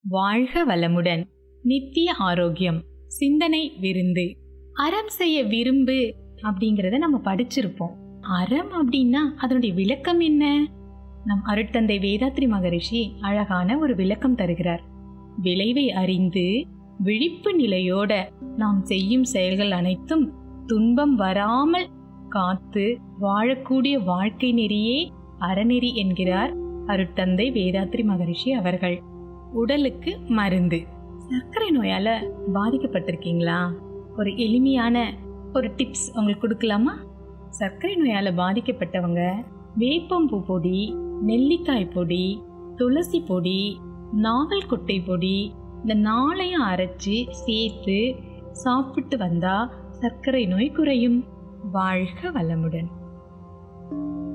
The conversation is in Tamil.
வாழ்க வளமுடன் நித்திய ஆரோக்கியம் சிந்தனை விருந்து அறம் செய்ய விரும்பு அப்படிங்கிறத நம்ம படிச்சிருப்போம் அறம் அப்படின்னா அதனுடைய விளக்கம் என்ன நம் அருட்தந்தை வேதாத்ரி மகரிஷி அழகான ஒரு விளக்கம் தருகிறார் விளைவை அறிந்து விழிப்பு நிலையோட நாம் செய்யும் செயல்கள் அனைத்தும் துன்பம் வராமல் காத்து வாழக்கூடிய வாழ்க்கை நெறியே அறநெறி என்கிறார் அருட்தந்தை வேதாத்ரி மகரிஷி அவர்கள் உடலுக்கு மருந்து சர்க்கரை நோயால பாதிக்கப்பட்டிருக்கீங்களா ஒரு எளிமையான ஒரு டிப்ஸ் உங்களுக்கு கொடுக்கலாமா சர்க்கரை நோயால பாதிக்கப்பட்டவங்க வேப்பம்பூ பொடி நெல்லிக்காய் பொடி துளசி பொடி நாவல் கொட்டை பொடி இந்த நாளையும் அரைச்சி சேர்த்து சாப்பிட்டு வந்தா சர்க்கரை நோய் குறையும் வாழ்க வளமுடன்